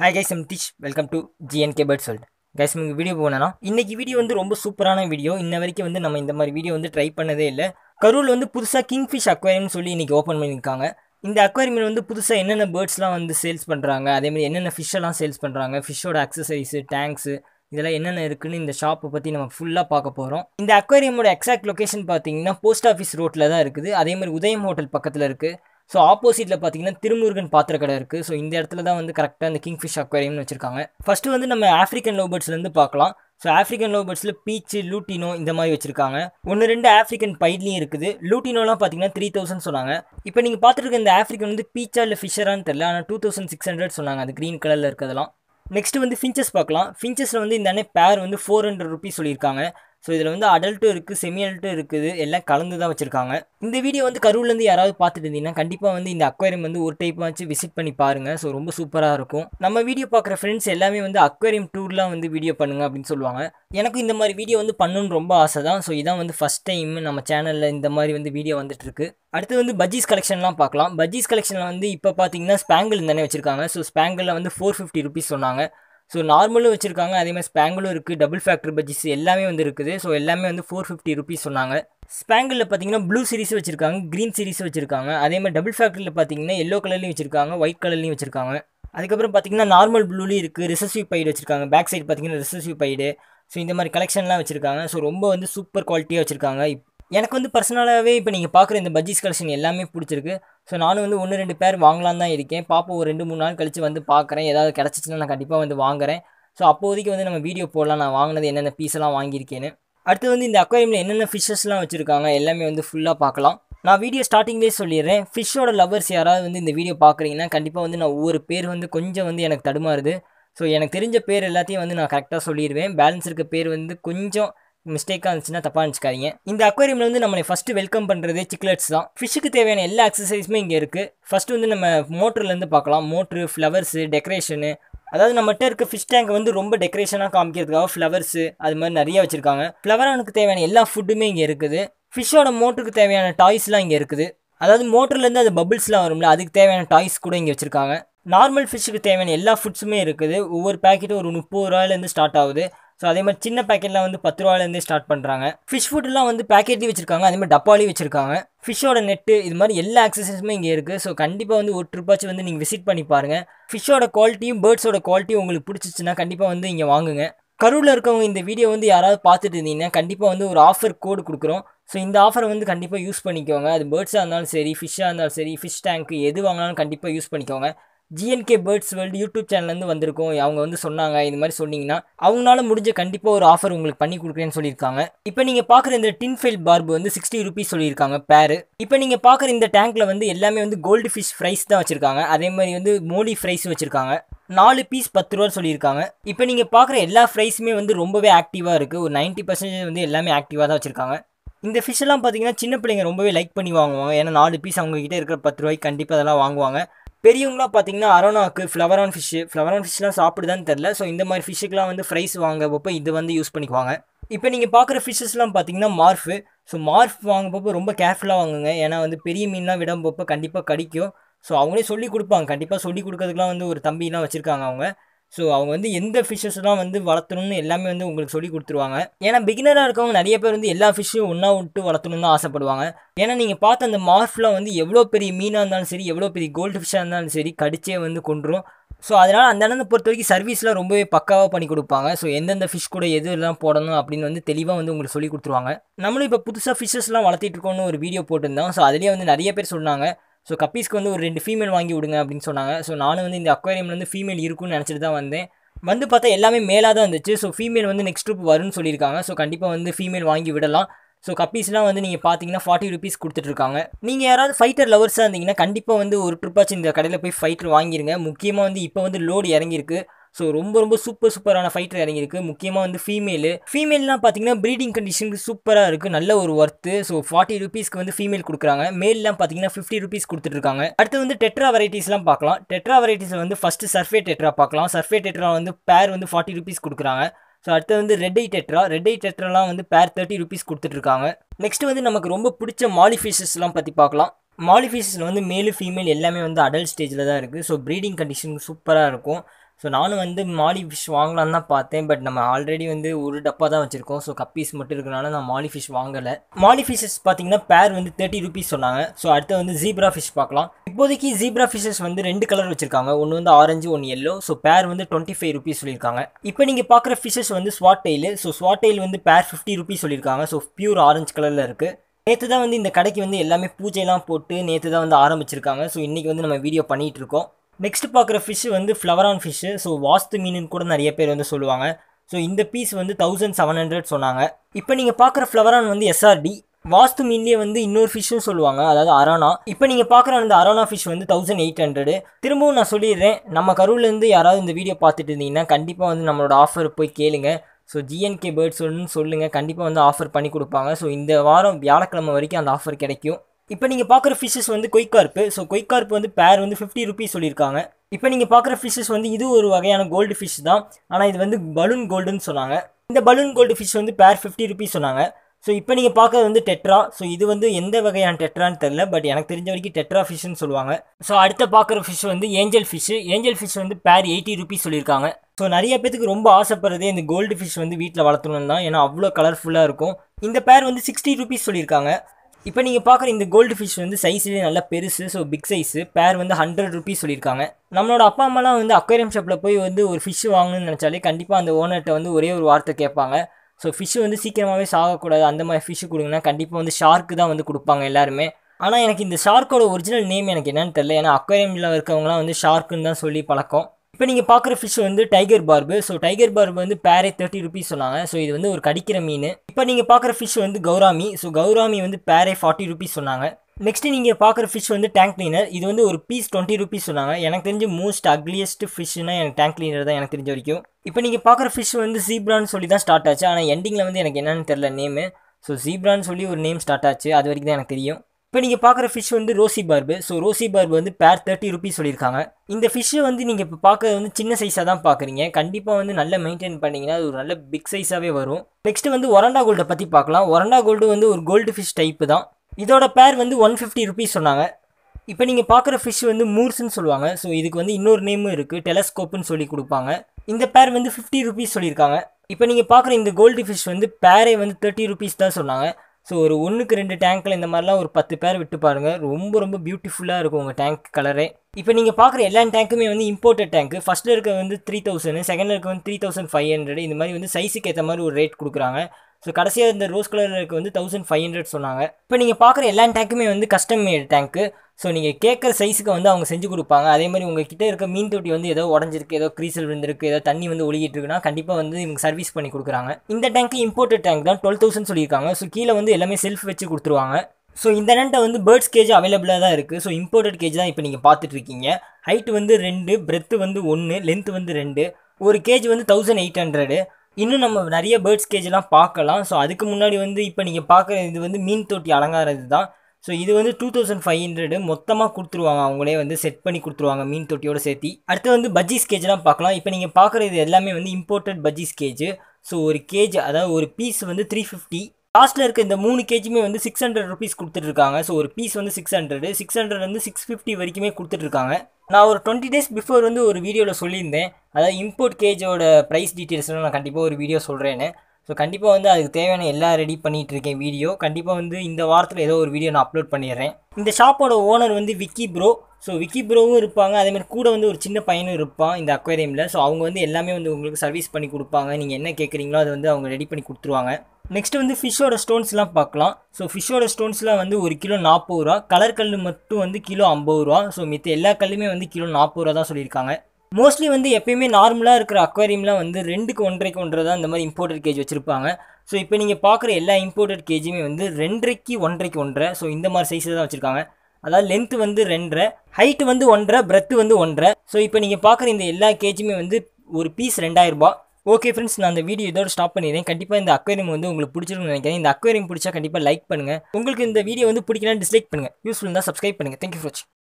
hi guys எம் டிஷ் welcome to GNK bird சொல்ட் கைஸ் உங்களுக்கு வீடியோ போனா இன்னைக்கு வீடியோ வந்து ரொம்ப சூப்பரான வீடியோ இன்ன வரைக்கும் வந்து நம்ம இந்த மாதிரி வீடியோ வந்து ட்ரை பண்ணதே இல்லை கரூரில் வந்து புதுசாக கிங்ஃபிஷ் அக்வாரியம்னு சொல்லி இன்னைக்கு ஓப்பன் பண்ணியிருக்காங்க இந்த அக்வாரியமில் வந்து புதுசாக என்னென்ன பேர்ட்ஸ்லாம் வந்து சேல்ஸ் பண்ணுறாங்க அதேமாதிரி என்னென்ன ஃபிஷ்ஷெல்லாம் சேல்ஸ் பண்ணுறாங்க ஃபிஷ்ஷோட அக்சசரிஸு டேங்க்ஸு இதெல்லாம் என்னென்ன இருக்குன்னு இந்த ஷாப்பை பற்றி நம்ம ஃபுல்லாக பார்க்க போகிறோம் இந்த அக்வாரியமோட எக்ஸாக்ட் லொகேஷன் பார்த்தீங்கன்னா போஸ்ட் ஆஃபீஸ் ரோட்டில் தான் இருக்குது அதே மாதிரி உதயம் ஹோட்டல் பக்கத்தில் இருக்குது ஸோ ஆப்போசிட்டில் பார்த்தீங்கன்னா திருமுருகன் பாத்திர கடை இருக்குது ஸோ இந்த இடத்துல தான் வந்து கரெக்டாக இந்த கிங்ஃபிஷ் அக்வாரியம்னு வச்சிருக்காங்க ஃபஸ்ட்டு வந்து நம்ம ஆஃப்ரிக்கன் லோபர்ட்ஸ்லேருந்து பார்க்கலாம் ஸோ ஆஃப்ரிக்கன் லோபர்ட்ஸில் பீச்சு லூட்டினோ இந்த மாதிரி வச்சிருக்காங்க ஒன்று ரெண்டு ஆஃப்ரிக்கன் பைட்லையும் இருக்குது லூட்டினோலாம் பார்த்தீங்கன்னா த்ரீ தௌசண்ட் சொன்னாங்க இப்போ நீங்கள் பார்த்துட்டு இருக்க இந்த ஆஃப்ரிக்கன் வந்து பீச்சா இல்லை ஃபிஷரான்னு தெரியல ஆனால் டூ தௌசண்ட் சிக்ஸ் ஹண்ட்ரட் சொன்னாங்க அது க்ரீன் கலரில் இருக்கிறதெல்லாம் நெக்ஸ்ட் வந்து ஃபின்ச்சஸ் பார்க்கலாம் ஃபின்ச்சஸில் வந்து இந்த அண்ணே பேர் வந்து ஃபோர் ஹண்ட்ரட் ருபீஸ் சொல்லியிருக்காங்க ஸோ இதில் வந்து அடல்ட்டும் இருக்குது செமி அடல்ட்டும் இருக்குது எல்லாம் கலந்து தான் வச்சுருக்காங்க இந்த வீடியோ வந்து கரூர்லேருந்து யாராவது பார்த்துட்டு இருந்தீங்கன்னா கண்டிப்பாக வந்து இந்த அக்வேரியம் வந்து ஒரு டைப் வச்சு விசிட் பண்ணி பாருங்கள் ஸோ ரொம்ப சூப்பராக இருக்கும் நம்ம வீடியோ பார்க்குற ஃப்ரெண்ட்ஸ் எல்லாமே வந்து அக்வேரியம் டூர்லாம் வந்து வீடியோ பண்ணுங்க அப்படின்னு சொல்லுவாங்க எனக்கும் இந்த மாதிரி வீடியோ வந்து பண்ணணும்னு ரொம்ப ஆசை தான் ஸோ இதான் வந்து ஃபஸ்ட் டைம் நம்ம சேனலில் இந்த மாதிரி வந்து வீடியோ வந்துட்டு இருக்கு அடுத்து வந்து பஜ்ஜீஸ் கலெக்ஷன்லாம் பார்க்கலாம் பஜ்ஜீஸ் கலெக்ஷனில் வந்து இப்போ பார்த்தீங்கன்னா ஸ்பேங்கிள் தானே வச்சிருக்காங்க ஸோ ஸ்பேங்கிளில் வந்து ஃபோர் ஃபிஃப்டி ருபீஸ் சொன்னாங்க ஸோ நார்மலும் வச்சுருக்காங்க அதே மாதிரி ஸ்பேங்கிளும் இருக்குது டபுள் ஃபேக்டர் பஜ்ஜிஸ் எல்லாமே வந்து இருக்குது ஸோ எல்லாமே வந்து ஃபோர் ஃபிஃப்டி ருபீஸ் சொன்னாங்க ஸ்பேங்கிளில் பார்த்தீங்கன்னா ப்ளூ சீரிஸ் வச்சுருக்காங்க க்ரீன் சீரிஸ் வச்சுருக்காங்க அதே மாதிரி டபுள் ஃபேக்டரியில் பார்த்தீங்கன்னா எல்லோ கலர்லையும் வச்சுருக்காங்க ஒயிட் கலர்லையும் வச்சுருக்காங்க அதுக்கப்புறம் பார்த்தீங்கன்னா நார்மல் ப்ளூலையும் இருக்குது ரிசர்சிவ் பைடு வச்சுருக்காங்க பேக் சைடு பார்த்தீங்கன்னா ரிசர்சிவ் பைடு ஸோ இந்த மாதிரி கலெக்ஷன்லாம் வச்சுருக்காங்க ஸோ ரொம்ப வந்து சூப்பர் குவாலிட்டியாக வச்சுருக்காங்க எனக்கு வந்து பர்சனலாகவே இப்போ நீங்கள் பார்க்குற இந்த பஜ்ஜீஸ் கலெக்ஷன் எல்லாமே பிடிச்சிருக்கு ஸோ நானும் வந்து ஒன்று ரெண்டு பேர் வாங்கலாம் தான் இருக்கேன் பாப்பா ஒரு ரெண்டு மூணு நாள் கழித்து வந்து பார்க்குறேன் ஏதாவது கிடச்சிச்சின்னா நான் கண்டிப்பாக வந்து வாங்குறேன் ஸோ அப்போதைக்கு வந்து நம்ம வீடியோ போடலாம் நான் வாங்கினது என்னென்ன பீஸெல்லாம் வாங்கியிருக்கேன்னு அடுத்து வந்து இந்த அக்வாரியமில் என்னென்ன ஃபிஷ்ஷஸ்லாம் வச்சுருக்காங்க எல்லாமே வந்து ஃபுல்லாக பார்க்கலாம் நான் வீடியோ ஸ்டார்டிங்லேயே சொல்லிடுறேன் ஃபிஷ்ஷோட லவர்ஸ் யாராவது வந்து இந்த வீடியோ பார்க்குறீங்கன்னா கண்டிப்பாக வந்து நான் ஒவ்வொரு பேர் வந்து கொஞ்சம் வந்து எனக்கு தடுமாறுது ஸோ எனக்கு தெரிஞ்ச பேர் எல்லாத்தையும் வந்து நான் கரெக்டாக சொல்லிடுவேன் பேலன்ஸ் இருக்க பேர் வந்து கொஞ்சம் மிஸ்டேக்காக இருந்துச்சுன்னா தப்பாக நினச்சிக்காதீங்க இந்த அக்வாரியமில் வந்து நம்மளை ஃபஸ்ட்டு வெல்கம் பண்ணுறதே சிக்லெட்ஸ் தான் ஃபிஷ்ஷுக்கு தேவையான எல்லா அக்சசரிஸுமே இங்கே இருக்குது ஃபஸ்ட்டு வந்து நம்ம மோட்டர்லேருந்து பார்க்கலாம் மோட்ரு ஃப்ளவர்ஸு டெக்கரேஷனு அதாவது நம்மகிட்ட இருக்க ஃபிஷ் டேங்க் வந்து ரொம்ப டெக்கரேஷனாக காமிக்கிறதுக்காக ஃப்ளவர்ஸு அது மாதிரி நிறைய வச்சுருக்காங்க ஃப்ளவரானுக்கு தேவையான எல்லா ஃபுட்டுமே இங்கே இருக்குது ஃபிஷ்ஷோட மோட்டருக்கு தேவையான டாய்ஸ்லாம் இங்கே இருக்குது அதாவது மோட்டர்லேருந்து அது பபிள்ஸ்லாம் வரும்ல அதுக்கு தேவையான டாய்ஸ் கூட இங்கே வச்சுருக்காங்க நார்மல் ஃபிஷ்ஷுக்கு தேவையான எல்லா ஃபுட்ஸுமே இருக்குது ஒவ்வொரு பேக்கெட்டும் ஒரு முப்பது ரூபாயிலேருந்து ஸ்டார்ட் ஆகுது ஸோ அதே மாதிரி சின்ன பேக்கெட்லாம் வந்து பத்து ரூபாயிலேருந்தே ஸ்டார்ட் பண்ணுறாங்க ஃபிஷ் ஃபுட்லாம் வந்து பேக்கெட்லேயும் வச்சிருக்காங்க அதே மாதிரி டப்பாலையும் வச்சிருக்காங்க ஃபிஷ்ஷோட நெட்டு இது மாதிரி எல்லா அக்சசரிஸுமே இங்கே இருக்குது ஸோ கண்டிப்பாக வந்து ஒரு ட்ரிப்பாச்சும் வந்து நீங்கள் விசிட் பண்ணி பாருங்கள் ஃபிஷ்ஷோட குவாலிட்டியும் பேர்ட்ஸோட குவாலிட்டியும் உங்களுக்கு பிடிச்சிச்சுன்னா கண்டிப்பாக வந்து இங்கே வாங்குங்க கரூரில் இருக்கவங்க இந்த வீடியோ வந்து யாராவது பார்த்துட்டு இருந்தீங்கன்னா கண்டிப்பாக வந்து ஒரு ஆஃபர் கோடு கொடுக்குறோம் ஸோ இந்த ஆஃபரை வந்து கண்டிப்பாக யூஸ் பண்ணிக்கோங்க அது பேர்ட்ஸாக இருந்தாலும் சரி ஃபிஷ்ஷாக இருந்தாலும் சரி ஃபிஷ் டேங்க் எது வாங்கினாலும் கண்டிப்பாக யூஸ் பண்ணிக்கோங்க ஜிஎன்கே பேர்ட்ஸ் வேர்ல்டு யூடியூப் சேனல்லேருந்து வந்திருக்கோம் அவங்க வந்து சொன்னாங்க இந்த மாதிரி சொன்னீங்கன்னா அவங்களால முடிஞ்ச கண்டிப்பாக ஒரு ஆஃபர் உங்களுக்கு பண்ணி கொடுக்குறேன்னு சொல்லியிருக்காங்க இப்போ நீங்கள் பார்க்குற இந்த டின் ஃபைல் பார்பு வந்து சிக்ஸ்டி ருபீஸ் சொல்லியிருக்காங்க பேரு இப்போ நீங்கள் பார்க்குற இந்த டேங்க்கில் வந்து எல்லாமே வந்து கோல்டு ஃபிஷ் ஃப்ரைஸ் தான் வச்சுருக்காங்க அதே மாதிரி வந்து மோலி ஃப்ரைஸ் வச்சுருக்காங்க நாலு பீஸ் பத்து ரூபா சொல்லியிருக்காங்க இப்போ நீங்கள் பார்க்குற எல்லா ஃப்ரைஸுமே வந்து ரொம்பவே ஆக்டிவாக இருக்குது ஒரு நைன்ட்டி பர்சன்டேஜ் வந்து எல்லாமே ஆக்டிவாக தான் வச்சுருக்காங்க இந்த ஃபிஷ் எல்லாம் பார்த்தீங்கன்னா சின்ன பிள்ளைங்க ரொம்பவே லைக் பண்ணி வாங்குவாங்க ஏன்னா நாலு பீஸ் அவங்ககிட்ட இருக்கிற பத்து ரூபாய்க்கு கண்டிப்பாக அதெல்லாம் வாங்குவாங்க பெரியவங்களாம் பார்த்தீங்கன்னா அரோனாக்கு ஃப்ளவரான் ஃபிஷ்ஷு ஃப்ளவரான் ஃபிஷ்லாம் சாப்பிடுதான்னு தெரில ஸோ இந்த மாதிரி ஃபிஷ்ஷுக்கெலாம் வந்து ஃப்ரைஸ் வாங்குறப்போ இது வந்து யூஸ் பண்ணிக்குவாங்க இப்போ நீங்கள் பார்க்குற ஃபிஷ்ஷஸ்லாம் பார்த்தீங்கன்னா மார்ஃபு ஸோ மார்ஃப் வாங்குறப்போ ரொம்ப கேர்ஃபுல்லாக வாங்குங்க ஏன்னா வந்து பெரிய மீன்லாம் விடும்போப்போ கண்டிப்பாக கடிக்கும் ஸோ அவங்களே சொல்லி கொடுப்பாங்க கண்டிப்பாக சொல்லி கொடுக்கறதுக்குலாம் வந்து ஒரு தம்பிலாம் வச்சுருக்காங்க அவங்க ஸோ அவங்க வந்து எந்த ஃபிஷ்ஷஸ்லாம் வந்து வளர்த்தணும்னு எல்லாமே வந்து உங்களுக்கு சொல்லி கொடுத்துருவாங்க ஏன்னா பிகினராக இருக்கவங்க நிறைய பேர் வந்து எல்லா ஃபிஷ்ஷும் ஒன்றா விட்டு வளர்த்தணும்னு தான் ஆசைப்படுவாங்க ஏன்னா நீங்கள் பார்த்த அந்த மார்ஃப்லாம் வந்து எவ்வளோ பெரிய மீனாக இருந்தாலும் சரி எவ்வளோ பெரிய கோல்டு ஃபிஷ்ஷாக இருந்தாலும் சரி கடிச்சே வந்து கொண்டுரும் ஸோ அதனால் அந்த இடத்தை பொறுத்த வரைக்கும் சர்வீஸ்லாம் ரொம்பவே பக்காவாக பண்ணி கொடுப்பாங்க ஸோ எந்தெந்த ஃபிஷ் கூட எது எல்லாம் போடணும் அப்படின்னு வந்து தெளிவாக வந்து உங்களுக்கு சொல்லி கொடுத்துருவாங்க நம்மளும் இப்போ புதுசாக ஃபிஷ்ஷஸ்லாம் வளர்த்திட்டு இருக்கோம்னு ஒரு வீடியோ போட்டிருந்தோம் ஸோ அதுலேயே வந்து நிறைய பேர் சொன்னாங்க ஸோ கப்பீஸ்க்கு வந்து ஒரு ரெண்டு ஃபீமேல் வாங்கி விடுங்க அப்படின்னு சொன்னாங்க ஸோ நானும் வந்து இந்த அக்வாரியமில் வந்து ஃபீமேல் இருக்குன்னு நினச்சிட்டு தான் வந்தேன் வந்து பார்த்தா எல்லாமே மேலாக தான் இருந்துச்சு ஸோ ஃபீமேல் வந்து நெக்ஸ்ட் ட்ரிப் வரும்னு சொல்லியிருக்காங்க ஸோ கண்டிப்பாக வந்து ஃபீமேல் வாங்கி விடலாம் ஸோ கப்பீஸ்லாம் வந்து நீங்கள் பார்த்தீங்கன்னா ஃபார்ட்டி ருபீஸ் கொடுத்துட்ருக்காங்க நீங்கள் யாராவது ஃபைட்டர் லவர்ஸாக இருந்தீங்கன்னா கண்டிப்பாக வந்து ஒரு ட்ரிப்பாச்சும் இந்த கடையில் போய் ஃபைட்டர் வாங்கிருங்க முக்கியமாக வந்து இப்போ வந்து லோடு இறங்கியிருக்கு ஸோ ரொம்ப ரொம்ப சூப்பர் சூப்பரான ஃபைட்டர் இறங்கியிருக்கு முக்கியமாக வந்து ஃபீமேலு ஃபீமேல்லாம் பார்த்தீங்கன்னா ப்ரீடிங் கண்டிஷனுக்கு சூப்பராக இருக்குது நல்ல ஒரு ஒர்த்து ஸோ ஃபார்ட்டி ருபீஸ்க்கு வந்து ஃபீமேல் கொடுக்குறாங்க மேல்லாம் பார்த்தீங்கன்னா ஃபிஃப்டி ருபீஸ் கொடுத்துட்ருக்காங்க அடுத்து வந்து டெட்ரா வெரைட்டிஸ்லாம் பார்க்கலாம் டெட்ரா வெரைட்டிஸில் வந்து ஃபஸ்ட்டு சர்ஃபே டெட்ரா பார்க்கலாம் சர்ஃபே டெட்ரா வந்து பேர் வந்து ஃபார்ட்டி ருபீஸ் கொடுக்குறாங்க ஸோ அடுத்து வந்து red eye tetra red eye டெட்ராலாம் வந்து பேர் தேர்ட்டி ருபீஸ் கொடுத்துட்ருக்காங்க நெக்ஸ்ட் வந்து நமக்கு ரொம்ப பிடிச்ச மாலி ஃபிஷஸ்லாம் பற்றி பார்க்கலாம் மாலி ஃபிஷஸில் வந்து மேலு ஃபீமேல் எல்லாமே வந்து அடல்ட் ஸ்டேஜில் தான் இருக்குது ஸோ ப்ரீடிங் கண்டிஷன் சூப்பராக இருக்கும் ஸோ நானும் வந்து மாலி ஃபிஷ் வாங்கலான்னு தான் பார்த்தேன் பட் நம்ம ஆல்ரெடி வந்து ஒரு டப்பா தான் வச்சுருக்கோம் ஸோ கப்பீஸ் மட்டும் இருக்கனால நான் மாலி ஃபிஷ் வாங்கலை மாலி ஃபிஷஸ் பார்த்தீங்கன்னா பேர் வந்து தேர்ட்டி ருபீஸ் சொன்னாங்க ஸோ அடுத்து வந்து ஜீப்ரா ஃபிஷ் பார்க்கலாம் இப்போதைக்கு ஜீப்ரா ஃபிஷஸ் வந்து ரெண்டு கலர் வச்சிருக்காங்க ஒன்று வந்து ஆரஞ்சு ஒன்று எல்லோ ஸோ பேர் வந்து டுவெண்ட்டி ஃபைவ் ருபீஸ் சொல்லியிருக்காங்க இப்போ நீங்கள் பார்க்குற ஃபிஷஸ் வந்து sword tail so sword tail வந்து பேர் ஃபிஃப்டி ருபீஸ் சொல்லியிருக்காங்க ஸோ பியூர் ஆரஞ்சு கலரில் இருக்குது நேற்று தான் வந்து இந்த கடைக்கு வந்து எல்லாமே பூஜைலாம் போட்டு நேற்று தான் வந்து ஆரம்பிச்சிருக்காங்க ஸோ இன்றைக்கி வந்து நம்ம வீடியோ பண்ணிகிட்டு இருக்கோம் நெக்ஸ்ட் பார்க்குற ஃபிஷ் வந்து ஃப்ளவரான் ஃபிஷ்ஷு ஸோ வாஸ்து மீனுன்னு கூட நிறைய பேர் வந்து சொல்லுவாங்க ஸோ இந்த பீஸ் வந்து தௌசண்ட் செவன் ஹண்ட்ரட் சொன்னாங்க இப்போ நீங்கள் பார்க்குற ஃப்ளவரான் வந்து எஸ்ஆர்டி வாஸ்து மீன்லேயே வந்து இன்னொரு ஃபிஷ்ஷும் சொல்லுவாங்க அதாவது அரானா இப்போ நீங்கள் பார்க்குற அந்த அரானா ஃபிஷ் வந்து தௌசண்ட் எயிட் ஹண்ட்ரடு திரும்பவும் நான் சொல்லிடுறேன் நம்ம கரூர்லேருந்து யாராவது இந்த வீடியோ பார்த்துட்டு இருந்தீங்கன்னா கண்டிப்பாக வந்து நம்மளோட ஆஃபர் போய் கேளுங்க ஸோ ஜிஎன்கே பேர்ட்ஸ்னு சொல்லுங்கள் கண்டிப்பாக வந்து ஆஃபர் பண்ணி கொடுப்பாங்க ஸோ இந்த வாரம் வியாழக்கிழமை வரைக்கும் அந்த ஆஃபர் கிடைக்கும் இப்போ நீங்கள் பார்க்குற ஃபிஷ்ஷஸ் வந்து கொய்கார்ப்பு ஸோ கொய்கார்ப்பு வந்து பேர் வந்து ஃபிஃப்டி ருபீஸ் சொல்லியிருக்காங்க இப்போ நீங்கள் பார்க்குற ஃபிஷ்ஷஸ் வந்து இது ஒரு வகையான கோல்டு ஃபிஷ் தான் ஆனால் இது வந்து பலூன் கோல்டுன்னு சொன்னாங்க இந்த பலூன் கோல்டு ஃபிஷ் வந்து பேர் ஃபிஃப்டி ருபீஸ் சொன்னாங்க ஸோ இப்போ நீங்கள் பார்க்குறது வந்து டெட்ரா ஸோ இது வந்து எந்த வகையான டெட்ரான்னு தெரில பட் எனக்கு தெரிஞ்ச வரைக்கும் டெட்ரா ஃபிஷ்னு சொல்லுவாங்க ஸோ அடுத்த பார்க்குற ஃபிஷ் வந்து ஏஞ்சல் ஃபிஷ் ஏஞ்சல் ஃபிஷ் வந்து பேர் எயிட்டி ருபீஸ் சொல்லியிருக்காங்க ஸோ நிறைய பேத்துக்கு ரொம்ப ஆசைப்படுறதே இந்த கோல்டு ஃபிஷ் வந்து வீட்டில் வளர்த்தணும் தான் ஏன்னா அவ்வளோ கலர்ஃபுல்லாக இருக்கும் இந்த பேர் வந்து சிக்ஸ்டி ருபீஸ் சொல்லியிருக்காங்க இப்போ நீங்கள் பார்க்குற இந்த கோல்டு ஃபிஷ் வந்து சைஸ்லேயே நல்லா பெருசு ஸோ பிக் சைஸு பேர் வந்து ஹண்ட்ரட் ருபீஸ் சொல்லியிருக்காங்க நம்மளோட அப்பா அம்மாலாம் வந்து அக்வேரியம் ஷாப்பில் போய் வந்து ஒரு ஃபிஷ் வாங்கணும்னு நினச்சாலே கண்டிப்பாக அந்த ஓனர்கிட்ட வந்து ஒரே ஒரு வார்த்தை கேட்பாங்க ஸோ ஃபிஷ் வந்து சீக்கிரமாகவே சாகக்கூடாது அந்த மாதிரி ஃபிஷ்ஷு கொடுங்கன்னா கண்டிப்பாக வந்து ஷார்க்கு தான் வந்து கொடுப்பாங்க எல்லாருமே ஆனால் எனக்கு இந்த ஷார்க்கோட ஒரிஜினல் நேம் எனக்கு என்னன்னு தெரியல ஏன்னா அக்வேரியமில் இருக்கவங்களாம் வந்து ஷார்க்குன்னு தான் சொல்லி பழக்கம் இப்போ நீங்கள் பார்க்குற ஃபிஷ் வந்து tiger barb so tiger barb வந்து பேரே தேர்ட்டி ருபீஸ் சொன்னாங்க ஸோ இது வந்து ஒரு கடிக்கிற மீன் இப்போ நீங்கள் பார்க்குற ஃபிஷ் வந்து கௌராமி ஸோ கௌராமி வந்து பேரே ஃபார்ட்டி ருபீஸ் சொன்னாங்க நெக்ஸ்ட் நீங்கள் பார்க்குற ஃபிஷ் வந்து டேங்க் கிளீனர் இது வந்து ஒரு பீஸ் டுவெண்ட்டி ருபீஸ் சொன்னாங்க எனக்கு தெரிஞ்சு மோஸ்ட் அக்லியஸ்ட் ஃபிஷ்னா எனக்கு டேங்க் கிளீனர் தான் எனக்கு தெரிஞ்ச வரைக்கும் இப்போ நீங்கள் பார்க்குற ஃபிஷ் வந்து ஜீப்ரான்னு சொல்லி தான் ஸ்டார்ட் ஆச்சு ஆனால் எண்டிங்கில் வந்து எனக்கு என்னன்னு தெரில நேமு ஸோ ஜீப்ரான்னு சொல்லி ஒரு நேம் ஸ்டார்ட் ஆச்சு அது வரைக்கும் தான் எனக்கு தெரியும் இப்போ நீங்கள் பார்க்குற ஃபிஷ் வந்து rosy barb so rosy barb வந்து பேர் தேர்ட்டி ருபீஸ் சொல்லியிருக்காங்க இந்த ஃபிஷ்ஷை வந்து நீங்கள் இப்போ பார்க்கறது வந்து சின்ன சைஸாக தான் பார்க்குறீங்க கண்டிப்பாக வந்து நல்லா மெயின்டைன் பண்ணிங்கன்னா அது ஒரு நல்ல பிக் சைஸாகவே வரும் நெக்ஸ்ட் வந்து ஒரண்டா கோல்டை பற்றி பார்க்கலாம் ஒரண்டா கோல்டு வந்து ஒரு கோல்டு ஃபிஷ் டைப்பு தான் இதோட பேர் வந்து ஒன் ஃபிஃப்டி ருபீஸ் சொன்னாங்க இப்போ நீங்கள் பார்க்குற ஃபிஷ் வந்து மூர்ஸ்ன்னு சொல்லுவாங்க ஸோ இதுக்கு வந்து இன்னொரு நேமும் இருக்குது டெலஸ்கோப்புன்னு சொல்லி கொடுப்பாங்க இந்த பேர் வந்து ஃபிஃப்டி ருபீஸ் சொல்லியிருக்காங்க இப்போ நீங்கள் பார்க்குற இந்த கோல்டு ஃபிஷ் வந்து பேரே வந்து தேர்ட்டி ருபீஸ் தான் சொன்னாங்க ஸோ ஒரு ஒன்றுக்கு ரெண்டு டேங்க்கில் இந்த மாதிரிலாம் ஒரு பத்து பேர் விட்டு பாருங்கள் ரொம்ப ரொம்ப பியூட்டிஃபுல்லாக இருக்கும் உங்கள் டேங்க் கலரே இப்போ நீங்கள் பார்க்குற எல்லா டேங்க்குமே வந்து இம்போர்ட்டட் டேங்க் ஃபஸ்ட்டில் இருக்க வந்து த்ரீ தௌசண்ட் செகண்டில் இருக்க வந்து த்ரீ தௌசண்ட் ஃபைவ் ஹண்ட்ரட் இந்த மாதிரி வந்து சைஸுக்கு ஏற்ற மாதிரி ஒரு ரேட் கொடுக்குறாங்க ஸோ கடைசியாக இந்த ரோஸ் கலரில் இருக்க வந்து தௌசண்ட் ஃபைவ் ஹண்ட்ரட் சொன்னாங்க இப்போ நீங்கள் பார்க்குற எல்லா டேங்க்குமே வந்து கஸ்டம் மேட் டேங்க்கு ஸோ நீங்கள் கேட்குற சைஸுக்கு வந்து அவங்க செஞ்சு கொடுப்பாங்க அதே மாதிரி உங்கள் கிட்டே இருக்க மீன் தொட்டி வந்து ஏதோ உடஞ்சிருக்கு ஏதோ க்ரீசல் விழுந்திருக்கு ஏதோ தண்ணி வந்து ஒழுகிட்டு இருக்குன்னா கண்டிப்பாக வந்து இவங்க சர்வீஸ் பண்ணி கொடுக்குறாங்க இந்த டேங்க்கு இம்போர்ட்டட் டேங்க் தான் டுவெல் தௌசண்ட் சொல்லியிருக்காங்க ஸோ கீழே வந்து எல்லாமே செல்ஃப் வச்சு கொடுத்துருவாங்க ஸோ இந்த நண்டை வந்து பேர்ட்ஸ் கேஜ் அவைலபிளாக தான் இருக்குது ஸோ இம்போர்ட்டட் கேஜ் தான் இப்போ நீங்கள் பார்த்துட்டு இருக்கீங்க ஹைட் வந்து ரெண்டு பிரெத்து வந்து ஒன்று லென்த் வந்து ரெண்டு ஒரு கேஜ் வந்து தௌசண்ட் எயிட் ஹண்ட்ரடு இன்னும் நம்ம நிறைய பேர்ட்ஸ் கேஜ்லாம் பார்க்கலாம் ஸோ அதுக்கு முன்னாடி வந்து இப்போ நீங்கள் பார்க்குற இது வந்து மீன் தொட்டி அலங்காரது தான் ஸோ இது வந்து டூ தௌசண்ட் ஃபைவ் ஹண்ட்ரடு மொத்தமாக கொடுத்துருவாங்க அவங்களே வந்து செட் பண்ணி கொடுத்துருவாங்க மீன் தொட்டியோட சேர்த்து அடுத்து வந்து பஜ்ஜீஸ் கேஜ்லாம் பார்க்கலாம் இப்போ நீங்கள் பார்க்குறது எல்லாமே வந்து இம்போர்ட்டட் பஜ்ஜீஸ் கேஜ் ஸோ ஒரு கேஜ் அதாவது ஒரு பீஸ் வந்து த்ரீ ஃபிஃப்டி லாஸ்ட்டில் இருக்க இந்த மூணு கேஜுமே வந்து சிக்ஸ் ஹண்ட்ரட் ருபீஸ் கொடுத்துட்ருக்காங்க ஸோ ஒரு பீஸ் வந்து சிக்ஸ் ஹண்ட்ரடு சிக்ஸ் ஹண்ட்ரட் வந்து சிக்ஸ் ஃபிஃப்டி வரைக்குமே கொடுத்துட்ருக்காங்க நான் ஒரு டுவெண்ட்டி டேஸ் பிஃபோர் வந்து ஒரு வீடியோவில் சொல்லியிருந்தேன் அதாவது இம்போர்ட் கேஜோட ப்ரைஸ் டீட்டெயில்ஸ்லாம் நான் கண்டிப்பாக ஒரு வீடியோ சொல்கிறேன்னு ஸோ கண்டிப்பாக வந்து அதுக்கு தேவையான எல்லாம் ரெடி பண்ணிகிட்டு இருக்கேன் வீடியோ கண்டிப்பாக வந்து இந்த வாரத்தில் ஏதோ ஒரு வீடியோ நான் அப்லோட் பண்ணிடுறேன் இந்த ஷாப்போட ஓனர் வந்து விக்கி ப்ரோ ஸோ விக்கி ப்ரோவும் இருப்பாங்க அதேமாதிரி கூட வந்து ஒரு சின்ன பையனும் இருப்பான் இந்த அக்வேரியமில் ஸோ அவங்க வந்து எல்லாமே வந்து உங்களுக்கு சர்வீஸ் பண்ணி கொடுப்பாங்க நீங்கள் என்ன கேட்குறீங்களோ அதை வந்து அவங்க ரெடி பண்ணி கொடுத்துருவாங்க நெக்ஸ்ட் வந்து ஃபிஷ்ஷோட ஸ்டோன்ஸ்லாம் பார்க்கலாம் ஸோ ஃபிஷ்ஷோட ஸ்டோன்ஸ்லாம் வந்து ஒரு கிலோ நாற்பது ரூபா கலர் கல் மட்டும் வந்து கிலோ ஐம்பது ரூபா ஸோ மித்த எல்லா கல்லுமே வந்து கிலோ நாற்பது ரூபா தான் சொல்லியிருக்காங்க மோஸ்ட்லி வந்து எப்பயுமே நார்மலாக இருக்கிற அக்வாரியம்லாம் வந்து ரெண்டுக்கு ஒன்றரைக்கு ஒன்றரை தான் இந்த மாதிரி இம்போர்ட்டட் கேஜ் வச்சுருப்பாங்க ஸோ இப்போ நீங்கள் பார்க்குற எல்லா இம்போர்ட்டட் கேஜுமே வந்து ரெண்டரைக்கு ஒன்றரைக்கு ஒன்றரை ஸோ இந்த மாதிரி சைஸில் தான் வச்சுருக்காங்க அதாவது லென்த்து வந்து ரெண்டரை ஹைட்டு வந்து ஒன்றரை பிரெத்து வந்து ஒன்றரை ஸோ இப்போ நீங்கள் பார்க்குற இந்த எல்லா கேஜுமே வந்து ஒரு பீஸ் ரெண்டாயிரரூபா ஓகே ஃப்ரெண்ட்ஸ் நான் அந்த வீடியோ இதோட ஸ்டாப் பண்ணிடுறேன் கண்டிப்பாக இந்த அக்வேரியம் வந்து உங்களுக்கு பிடிச்சிருக்குன்னு நினைக்கிறேன் இந்த அக்வேரியம் பிடிச்சா கண்டிப்பாக லைக் பண்ணுங்கள் உங்களுக்கு இந்த வீடியோ வந்து பிடிக்கலாம் டிஸ்லைக் பண்ணுங்கள் யூஸ்ஃபுல் தான் சப்ஸ்கிரைப் பண்ணுங்கள் தேங்க்யூ ஃபார் வாட்சிங்